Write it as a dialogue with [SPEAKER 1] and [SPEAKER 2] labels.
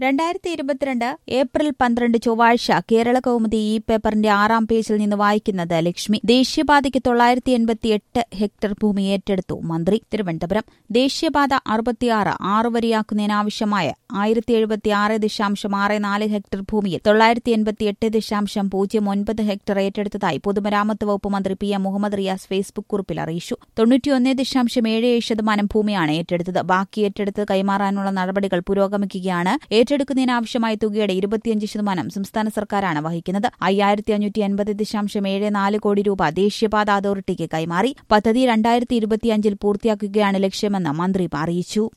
[SPEAKER 1] രണ്ടായിരത്തി ഇരുപത്തിരണ്ട് ഏപ്രിൽ പന്ത്രണ്ട് ചൊവ്വാഴ്ച കേരള കൗമുദി ഈ പേപ്പറിന്റെ ആറാം പേജിൽ നിന്ന് വായിക്കുന്നത് ലക്ഷ്മി ദേശീയപാതയ്ക്ക് തൊള്ളായിരത്തി എൺപത്തി എട്ട് ഹെക്ടർ ഭൂമി ഏറ്റെടുത്തു മന്ത്രി തിരുവനന്തപുരം ദേശീയപാത അറുപത്തിയാറ് ആറ് വരിയാക്കുന്നതിനാവശ്യമായ ആയിരത്തി എഴുപത്തി ആറ് ദശാംശം ആറ് നാല് ഹെക്ടർ ഭൂമിയിൽ തൊള്ളായിരത്തി എൺപത്തി എട്ട് ദശാംശം പൂജ്യം ഒൻപത് ഹെക്ടർ ഏറ്റെടുത്തതായി പൊതുമരാമത്ത് വകുപ്പ് മന്ത്രി P M Muhammad Riyas Facebook കുറിപ്പിൽ അറിയിച്ചു തൊണ്ണൂറ്റിയൊന്ന് ദശാംശം ഏഴ് ഏഴ് ശതമാനം ഭൂമിയാണ് ഏറ്റെടുത്തത് ബാക്കി ഏറ്റെടുത്ത് കൈമാറാനുള്ള നടപടികൾ പുരോഗമിക്കുകയാണ് ഏറ്റെടുക്കുന്നതിനാവശ്യമായ തുകയുടെ ഇരുപത്തിയഞ്ച് ശതമാനം സംസ്ഥാന സർക്കാരാണ് വഹിക്കുന്നത് അയ്യായിരത്തി അഞ്ഞൂറ്റി അൻപത് ദശാംശം ഏഴ് നാല് കോടി രൂപ ദേശീയപാത അതോറിറ്റിക്ക് കൈമാറി പദ്ധതി രണ്ടായിരത്തി ഇരുപത്തിയഞ്ചിൽ പൂർത്തിയാക്കുകയാണ് ലക്ഷ്യമെന്ന് മന്ത്രി അറിയിച്ചു